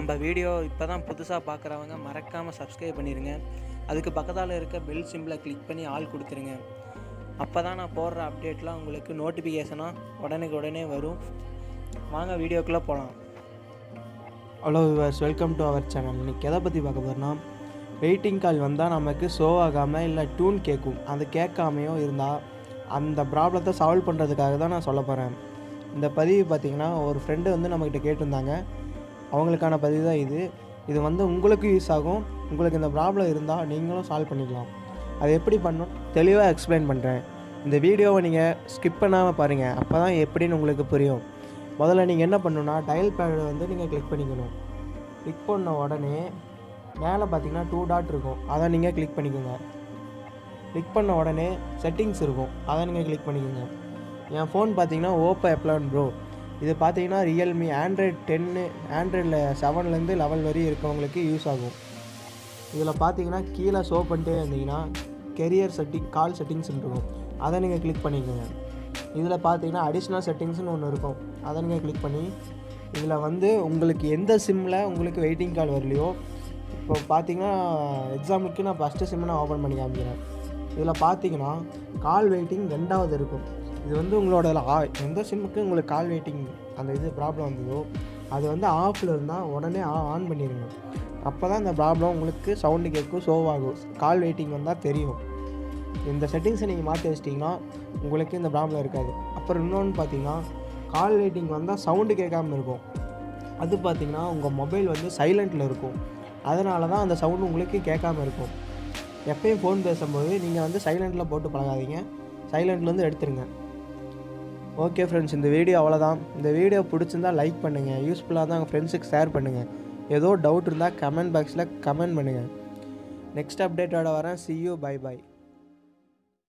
நம்ம வீடியோ இப்போ தான் புதுசாக பார்க்குறவங்க மறக்காமல் சப்ஸ்கிரைப் பண்ணிடுங்க அதுக்கு பக்கத்தால் இருக்க பெல் சிம்பிளை கிளிக் பண்ணி ஆள் கொடுத்துருங்க அப்போ தான் நான் போடுற அப்டேட்லாம் உங்களுக்கு நோட்டிஃபிகேஷனாக உடனுக்கு உடனே வரும் வாங்க வீடியோக்குள்ளே போகலாம் hello viewers welcome to our channel இன்னைக்கு எதை பற்றி பார்க்க போகிறோம்னா வெயிட்டிங் கால் வந்தால் நமக்கு ஷோ ஆகாமல் இல்லை டியூன் கேட்கும் அது கேட்காமையோ இருந்தால் அந்த ப்ராப்ளத்தை சால்வ் பண்ணுறதுக்காக தான் நான் சொல்ல போகிறேன் இந்த பதிவு பார்த்திங்கன்னா ஒரு ஃப்ரெண்டு வந்து நம்மக்கிட்ட கேட்டிருந்தாங்க அவங்களுக்கான பதிவு தான் இது இது வந்து உங்களுக்கு யூஸ் ஆகும் உங்களுக்கு இந்த ப்ராப்ளம் இருந்தால் நீங்களும் சால்வ் பண்ணிக்கலாம் அது எப்படி பண்ணணும் தெளிவாக எக்ஸ்பிளைன் பண்ணுறேன் இந்த வீடியோவை நீங்கள் ஸ்கிப் பண்ணாமல் பாருங்கள் அப்போ தான் எப்படின்னு உங்களுக்கு புரியும் முதல்ல நீங்கள் என்ன பண்ணணும்னா டயல் பேடை வந்து நீங்கள் கிளிக் பண்ணிக்கணும் கிளிக் பண்ண உடனே மேலே பார்த்தீங்கன்னா டூ டாட் இருக்கும் அதை நீங்கள் கிளிக் பண்ணிக்கோங்க கிளிக் பண்ண உடனே செட்டிங்ஸ் இருக்கும் அதை நீங்கள் கிளிக் பண்ணிக்கோங்க என் ஃபோன் பார்த்தீங்கன்னா ஓப்போ எப்லான் ப்ரோ இது பார்த்தீங்கன்னா ரியல்மி ஆண்ட்ராய்ட் டென்னு ஆண்ட்ராய்டில் செவன்லேருந்து லெவல் வரையும் இருக்கவங்களுக்கு யூஸ் ஆகும் இதில் பார்த்தீங்கன்னா கீழே ஷோ பண்ணிட்டே இருந்தீங்கன்னா கெரியர் செட்டிங் கால் செட்டிங்ஸ் இருக்கும் அதை நீங்கள் கிளிக் பண்ணிக்கோங்க இதில் பார்த்தீங்கன்னா அடிஷ்னல் செட்டிங்ஸ்னு ஒன்று இருக்கும் அதை நீங்கள் கிளிக் பண்ணி இதில் வந்து உங்களுக்கு எந்த சிம்மில் உங்களுக்கு வெயிட்டிங் கால் வரலையோ இப்போ பார்த்தீங்கன்னா எக்ஸாம்பிளுக்கு நான் ஃபஸ்ட்டு சிம்மை நான் ஓப்பன் பண்ணி காமிக்கிறேன் இதில் பார்த்தீங்கன்னா கால் வெயிட்டிங் ரெண்டாவது இருக்கும் இது வந்து உங்களோட ஆ- எந்த சிம்முக்கு உங்களுக்கு கால் வெயிட்டிங் அந்த இது ப்ராப்ளம் வந்ததோ அது வந்து ஆஃபில் இருந்தால் உடனே ஆன் பண்ணிடுங்க அப்போ தான் இந்த ப்ராப்ளம் உங்களுக்கு சவுண்டு கேட்கும் ஷோ ஆகும் கால் வெயிட்டிங் வந்தால் தெரியும் இந்த செட்டிங்ஸை நீங்கள் மாற்றி வச்சிட்டிங்கன்னா உங்களுக்கு இந்த ப்ராப்ளம் இருக்காது அப்புறம் இன்னொன்று பார்த்தீங்கன்னா கால் வெயிட்டிங் வந்தால் சவுண்டு கேட்காம இருக்கும் அது பார்த்தீங்கன்னா உங்கள் மொபைல் வந்து சைலண்ட்டில் இருக்கும் அதனால தான் அந்த சவுண்டு உங்களுக்கு கேட்காம இருக்கும் எப்பயும் ஃபோன் பேசும்போது நீங்கள் வந்து சைலண்ட்டில் போட்டு பழகாதீங்க சைலண்ட்லேருந்து எடுத்துருங்க ஓகே ஃப்ரெண்ட்ஸ் இந்த வீடியோ அவ்வளோதான் இந்த வீடியோ பிடிச்சிருந்தா லைக் பண்ணுங்கள் யூஸ்ஃபுல்லாக தான் உங்கள் ஃப்ரெண்ட்ஸுக்கு ஷேர் பண்ணுங்கள் ஏதோ டவுட் இருந்தால் கமெண்ட் பாக்ஸில் கமெண்ட் பண்ணுங்கள் நெக்ஸ்ட் அப்டேட்டோட வரேன் see you bye bye